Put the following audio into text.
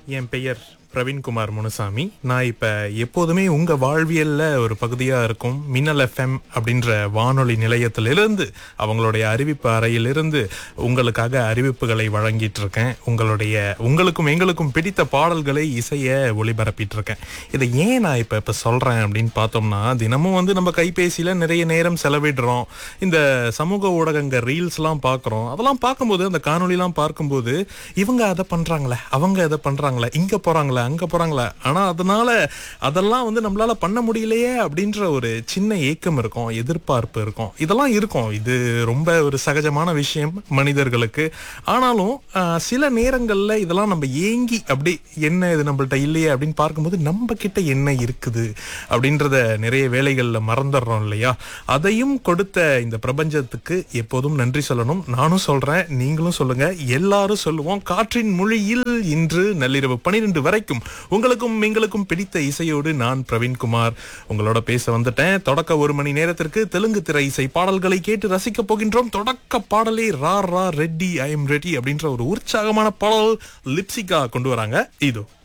என் பெயர் பிரவீன்குமார் முனுசாமி நான் இப்ப எப்போதுமே உங்க வாழ்வியல்ல ஒரு பகுதியா இருக்கும் மின்னல் எஃப்எம் அப்படின்ற வானொலி நிலையத்திலிருந்து அவங்களுடைய அறிவிப்பு அறையிலிருந்து உங்களுக்காக அறிவிப்புகளை வழங்கிட்டு இருக்கேன் உங்களுடைய உங்களுக்கும் எங்களுக்கும் பிடித்த பாடல்களை இசைய ஒளிபரப்பிட்டு இருக்கேன் இதை ஏன் நான் இப்ப இப்ப சொல்றேன் அப்படின்னு பார்த்தோம்னா தினமும் வந்து நம்ம கைபேசியில நிறைய நேரம் செலவிடுறோம் இந்த சமூக ஊடகங்க ரீல்ஸ்லாம் பார்க்குறோம் அதெல்லாம் பார்க்கும்போது அந்த காணொளிலாம் பார்க்கும்போது இவங்க அதை பண்றாங்களே அவங்க அதை பண்றாங்களே இங்க போறாங்களே அங்க போறாங்களே ஆனா அதனால அதெல்லாம் வந்து நம்மளால பண்ண முடியலையே அப்படின்ற ஒரு சின்ன ஏக்கம் இருக்கும் எதிர்பார்ப்பு இருக்கும் இதெல்லாம் இருக்கும் இது ரொம்ப ஒரு சகஜமான விஷயம் மனிதர்களுக்கு ஆனாலும் ஆஹ், சில நேரங்கள்ல இதெல்லாம் நம்ம ஏங்கி அப்படி என்ன இது நம்மள்ட்ட இல்லையே அப்படின்னு பார்க்கும்போது நம்ம கிட்ட என்ன இருக்குது அப்படின்றத நிறைய வேலைகள்ல மறந்துடுறோம் இல்லையா அதையும் கொடுத்த இந்த பிரபஞ்சத்துக்கு எப்போதும் நன்றி சொல்லணும் நானும் சொல்றேன் நீங்களும் சொல்லுங்க எல்லாரும் சொல்லுவோம் காற்றின் மொழியில் இன்று நள்ளிரவு பனிரெண்டு வரைக்கும் உங்களுக்கும் எங்களுக்கும் பிடித்த இசையோடு நான் பிரவீன்குமார் உங்களோட பேச வந்துட்டேன் தொடக்க ஒரு மணி நேரத்திற்கு தெலுங்கு திரை இசை பாடல்களை கேட்டு ரசிக்க போகின்றோம் தொடக்க பாடலே ரா ரா ரெட்டி ஐ எம் ரெடி அப்படின்ற ஒரு உற்சாகமான பாடல் லிப்சிகா கொண்டு வராங்க இதோ